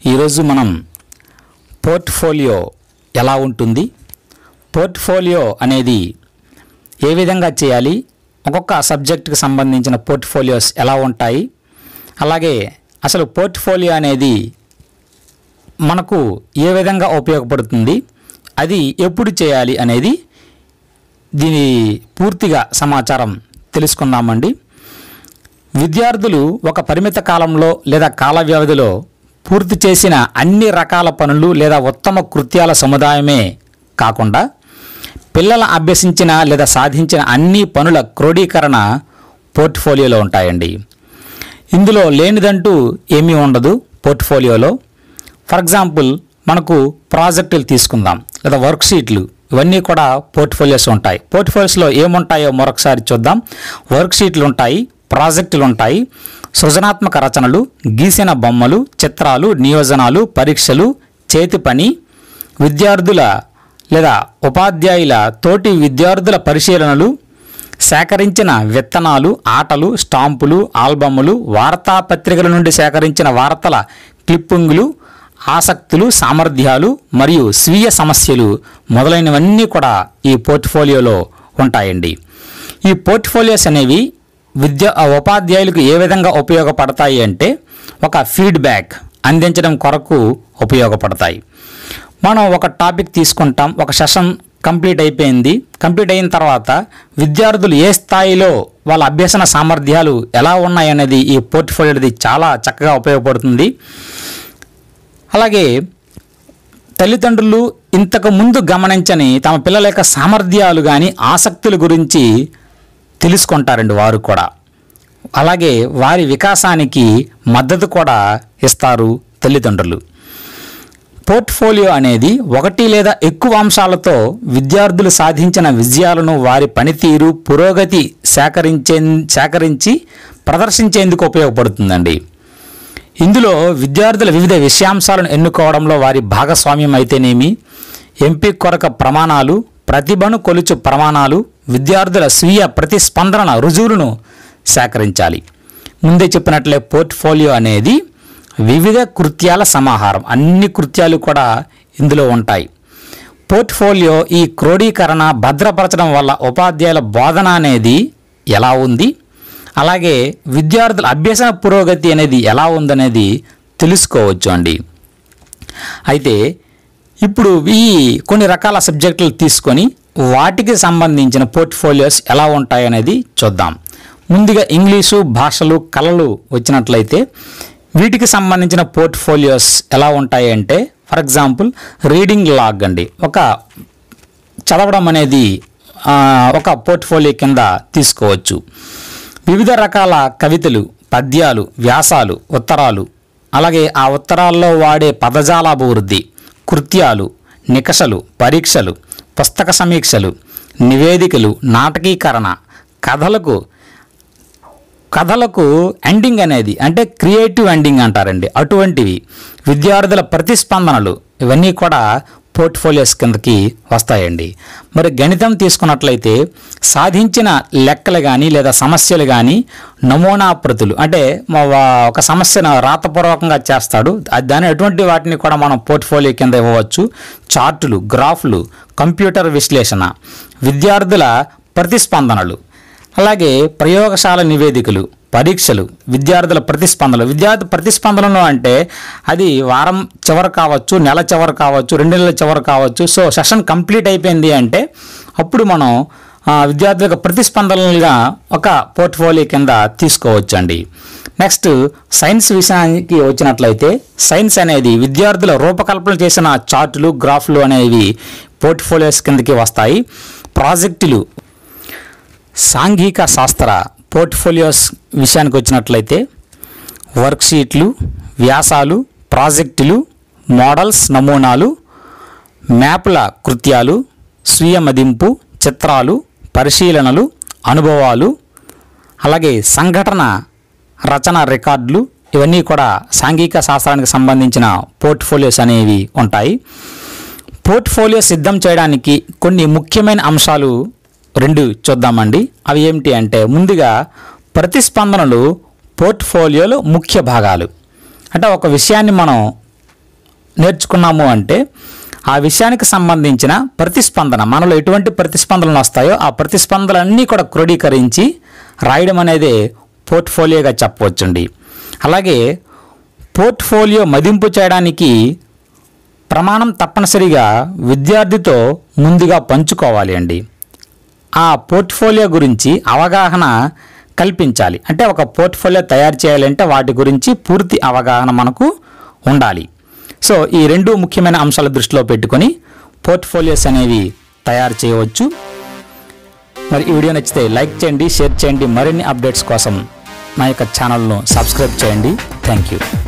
ఈరోజు మనం పోర్ట్ఫోలియో ఎలా ఉంటుంది పోర్ట్ఫోలియో అనేది ఏ విధంగా చేయాలి ఒక్కొక్క సబ్జెక్టుకి సంబంధించిన పోర్ట్ఫోలియోస్ ఎలా ఉంటాయి అలాగే అసలు పోర్ట్ఫోలియో అనేది మనకు ఏ విధంగా ఉపయోగపడుతుంది అది ఎప్పుడు చేయాలి అనేది దీని పూర్తిగా సమాచారం తెలుసుకుందామండి విద్యార్థులు ఒక పరిమిత కాలంలో లేదా కాల వ్యవధిలో పూర్తి చేసిన అన్ని రకాల పనులు లేదా ఉత్తమ కృత్యాల సముదాయమే కాకుండా పిల్లల అభ్యసించిన లేదా సాధించిన అన్ని పనుల క్రోడీకరణ పోర్ట్ఫోలియోలో ఉంటాయండి ఇందులో లేనిదంటూ ఏమీ ఉండదు పోర్ట్ఫోలియోలో ఫర్ ఎగ్జాంపుల్ మనకు ప్రాజెక్టులు తీసుకుందాం లేదా వర్క్షీట్లు ఇవన్నీ కూడా పోర్ట్ఫోలియోస్ ఉంటాయి పోర్ట్ఫోలియోస్లో ఏముంటాయో మరొకసారి చూద్దాం వర్క్షీట్లు ఉంటాయి ప్రాజెక్టులు ఉంటాయి సృజనాత్మక రచనలు గీసిన బొమ్మలు చిత్రాలు నియోజనాలు పరీక్షలు చేతి పని విద్యార్థుల లేదా ఉపాధ్యాయుల తోటి విద్యార్థుల పరిశీలనలు సేకరించిన విత్తనాలు ఆటలు స్టాంపులు ఆల్బములు వార్తాపత్రికల నుండి సేకరించిన వార్తల క్లిప్పింగులు ఆసక్తులు సామర్థ్యాలు మరియు స్వీయ సమస్యలు మొదలైనవన్నీ కూడా ఈ పోర్ట్ఫోలియోలో ఉంటాయండి ఈ పోర్ట్ఫోలియోస్ అనేవి విద్యా ఆ ఉపాధ్యాయులకు ఏ విధంగా ఉపయోగపడతాయి అంటే ఒక ఫీడ్బ్యాక్ అందించడం కొరకు ఉపయోగపడతాయి మనం ఒక టాపిక్ తీసుకుంటాం ఒక సెషన్ కంప్లీట్ అయిపోయింది కంప్లీట్ అయిన తర్వాత విద్యార్థులు ఏ స్థాయిలో వాళ్ళ అభ్యసన సామర్థ్యాలు ఎలా ఉన్నాయనేది ఈ పోర్ట్ఫోలియోది చాలా చక్కగా ఉపయోగపడుతుంది అలాగే తల్లిదండ్రులు ఇంతకు ముందు గమనించని తమ పిల్లల యొక్క సామర్థ్యాలు కానీ ఆసక్తుల గురించి తెలుసుకుంటారండి వారు కూడా అలాగే వారి వికాసానికి మద్దతు కూడా ఇస్తారు తల్లిదండ్రులు పోర్ట్ఫోలియో అనేది ఒకటి లేదా ఎక్కువ అంశాలతో విద్యార్థులు సాధించిన విజయాలను వారి పనితీరు పురోగతి సేకరించే సేకరించి ప్రదర్శించేందుకు ఉపయోగపడుతుందండి ఇందులో విద్యార్థుల వివిధ విషయాంశాలను ఎన్నుకోవడంలో వారి భాగస్వామ్యం అయితేనేమి ఎంపిక కొరక ప్రమాణాలు ప్రతిభను కొలుచు ప్రమాణాలు విద్యార్థుల స్వీయ ప్రతిస్పందన రుజువులను సేకరించాలి ముందే చెప్పినట్లే పోర్ట్ఫోలియో అనేది వివిధ కృత్యాల సమాహారం అన్ని కృత్యాలు కూడా ఇందులో ఉంటాయి పోర్ట్ఫోలియో ఈ క్రోడీకరణ భద్రపరచడం వల్ల ఉపాధ్యాయుల బోధన అనేది ఎలా ఉంది అలాగే విద్యార్థుల అభ్యసన పురోగతి అనేది ఎలా ఉందనేది తెలుసుకోవచ్చు అండి అయితే ఇప్పుడు ఈ కొన్ని రకాల సబ్జెక్టులు తీసుకొని వాటికి సంబంధించిన పోర్ట్ఫోలియోస్ ఎలా ఉంటాయనేది చూద్దాం ముందుగా ఇంగ్లీషు భాషలు కళలు వచ్చినట్లయితే వీటికి సంబంధించిన పోర్ట్ఫోలియోస్ ఎలా ఉంటాయి అంటే ఫర్ ఎగ్జాంపుల్ రీడింగ్ లాగ్ అండి ఒక చదవడం అనేది ఆ, ఒక పోర్ట్ఫోలియో కింద తీసుకోవచ్చు వివిధ రకాల కవితలు పద్యాలు వ్యాసాలు ఉత్తరాలు అలాగే ఆ ఉత్తరాల్లో వాడే పదజాలాభివృద్ధి కృత్యాలు నికషలు పరీక్షలు పుస్తక సమీక్షలు నివేదికలు నాటకీకరణ కథలకు కథలకు ఎండింగ్ అనేది అంటే క్రియేటివ్ ఎండింగ్ అంటారండి అటువంటివి విద్యార్థుల ప్రతిస్పందనలు ఇవన్నీ కూడా పోర్ట్ఫోలియోస్ కిందకి వస్తాయండి మరి గణితం తీసుకున్నట్లయితే సాధించిన లెక్కలు కానీ లేదా సమస్యలు కానీ నమూనా ప్రతులు అంటే మా వా- ఒక సమస్యను రాతపూర్వకంగా చేస్తాడు అది దాని అటువంటి వాటిని కూడా మనం పోర్ట్ఫోలియో కింద ఇవ్వవచ్చు చార్టులు గ్రాఫ్లు కంప్యూటర్ విశ్లేషణ విద్యార్థుల ప్రతిస్పందనలు అలాగే ప్రయోగశాల నివేదికలు పరీక్షలు విద్యార్థుల ప్రతిస్పందనలు విద్యార్థి ప్రతిస్పందనలు అంటే అది వారం చివరి కావచ్చు నెల చివరి కావచ్చు రెండు నెలల చివరి కావచ్చు సో సెషన్ కంప్లీట్ అయిపోయింది అంటే అప్పుడు మనం ఆ, విద్యార్థుల యొక్క ప్రతిస్పందనలుగా ఒక పోర్ట్ఫోలియో కింద తీసుకోవచ్చు అండి నెక్స్ట్ సైన్స్ విషయానికి వచ్చినట్లయితే సైన్స్ అనేది విద్యార్థుల రూపకల్పన చేసిన చార్టులు గ్రాఫ్లు అనేవి పోర్ట్ఫోలియోస్ కిందకి వస్తాయి ప్రాజెక్టులు సాంఘిక శాస్త్ర పోర్ట్ఫోలియోస్ విషయానికి వచ్చినట్లయితే వర్క్షీట్లు వ్యాసాలు ప్రాజెక్టులు మోడల్స్ నమూనాలు మ్యాప్ల కృత్యాలు స్వీయ మదింపు చిత్రాలు పరిశీలనలు అనుభవాలు అలాగే సంఘటన రచన రికార్డులు ఇవన్నీ కూడా సాంఘిక శాస్త్రానికి సంబంధించిన పోర్ట్ఫోలియోస్ అనేవి ఉంటాయి పోర్ట్ఫోలియో సిద్ధం చేయడానికి కొన్ని ముఖ్యమైన అంశాలు రెండు చూద్దామండి అవి ఏమిటి అంటే ముందుగా ప్రతిస్పందనలు పోర్ట్ఫోలియోలో ముఖ్య భాగాలు అంటే ఒక విషయాన్ని మనం నేర్చుకున్నాము అంటే ఆ విషయానికి సంబంధించిన ప్రతిస్పందన మనలో ఎటువంటి ప్రతిస్పందనలు వస్తాయో ఆ ప్రతిస్పందనలన్నీ కూడా క్రోడీకరించి రాయడం అనేది పోర్ట్ఫోలియోగా చెప్పవచ్చండి అలాగే పోర్ట్ఫోలియో మదింపు చేయడానికి ప్రమాణం తప్పనిసరిగా విద్యార్థితో ముందుగా పంచుకోవాలి అండి ఆ పోర్ట్ఫోలియో గురించి అవగాహన కల్పించాలి అంటే ఒక పోర్ట్ఫోలియో తయారు చేయాలంటే వాటి గురించి పూర్తి అవగాహన మనకు ఉండాలి సో ఈ రెండు ముఖ్యమైన అంశాల దృష్టిలో పెట్టుకొని పోర్ట్ఫోలియోస్ అనేవి తయారు చేయవచ్చు మరి ఈ వీడియో నచ్చితే లైక్ చేయండి షేర్ చేయండి మరిన్ని అప్డేట్స్ కోసం నా యొక్క ఛానల్ను సబ్స్క్రైబ్ చేయండి థ్యాంక్ యూ